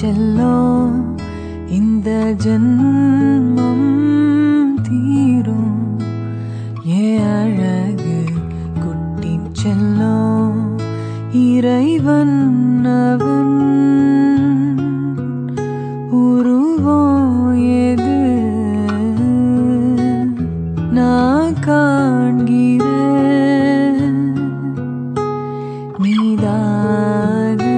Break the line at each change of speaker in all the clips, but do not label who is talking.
செல்லும் இந்த ஜென்மம் தீரும் ஏ அழகு குட்டி செல்லும் இறைவன் அவன் உருவம் எது நான் காண்கிறேன் நீதாது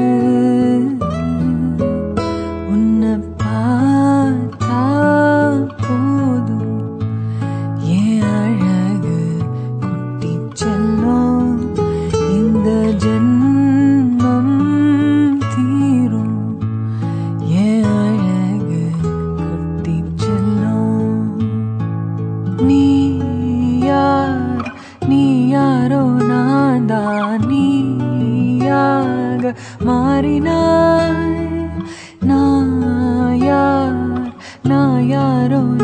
உன்னை பார்த்தா போதும் ஏன் அழகு குட்டி செல்லும் இந்த ஜென்மம் தீரும் ஏன் அழகு குட்டி செல்லும் நீ யார் நீ யாரோ நான் தான் நீயாக மாறினாய் நான் யார் நான் யாரோ